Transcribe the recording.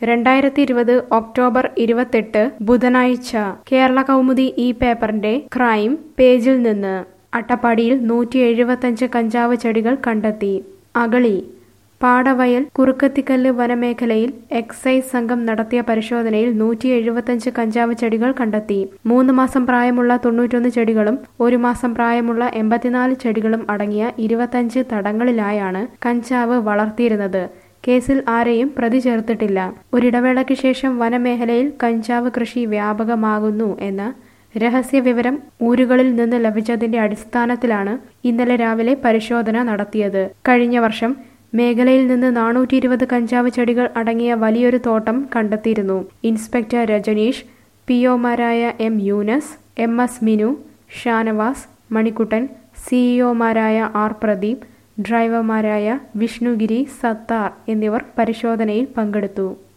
രണ്ടായിരത്തി ഇരുപത് ഒക്ടോബർ ഇരുപത്തെട്ട് ബുധനാഴ്ച കേരള കൗമുദി ഈ പേപ്പറിന്റെ ക്രൈം പേജിൽ നിന്ന് അട്ടപ്പാടിയിൽ നൂറ്റി എഴുപത്തഞ്ച് കഞ്ചാവ് ചെടികൾ കണ്ടെത്തി അഗളി പാടവയൽ കുറുക്കത്തിക്കല്ല് വനമേഖലയിൽ എക്സൈസ് സംഘം നടത്തിയ പരിശോധനയിൽ നൂറ്റി എഴുപത്തഞ്ച് കഞ്ചാവ് ചെടികൾ കണ്ടെത്തി മൂന്ന് മാസം പ്രായമുള്ള തൊണ്ണൂറ്റൊന്ന് ചെടികളും ഒരു മാസം പ്രായമുള്ള എൺപത്തിനാല് ചെടികളും അടങ്ങിയ ഇരുപത്തഞ്ച് തടങ്ങളിലായാണ് കഞ്ചാവ് വളർത്തിയിരുന്നത് കേസിൽ ആരെയും പ്രതി ചേർത്തിട്ടില്ല ഒരിടവേളയ്ക്ക് ശേഷം വനമേഖലയിൽ കഞ്ചാവ് കൃഷി വ്യാപകമാകുന്നു എന്ന രഹസ്യ വിവരം ഊരുകളിൽ നിന്ന് ലഭിച്ചതിന്റെ അടിസ്ഥാനത്തിലാണ് ഇന്നലെ രാവിലെ പരിശോധന നടത്തിയത് കഴിഞ്ഞ വർഷം മേഖലയിൽ നിന്ന് നാനൂറ്റി ഇരുപത് കഞ്ചാവ് ചെടികൾ അടങ്ങിയ വലിയൊരു തോട്ടം കണ്ടെത്തിയിരുന്നു ഇൻസ്പെക്ടർ രജനീഷ് പി ഒമാരായ M Younus M S Minu Shanavas Manikuttan സിഇഒമാരായ ആർ പ്രദീപ് ഡ്രൈവർമാരായ വിഷ്ണുഗിരി സത്താർ എന്നിവർ പരിശോധനയിൽ പങ്കെടുത്തു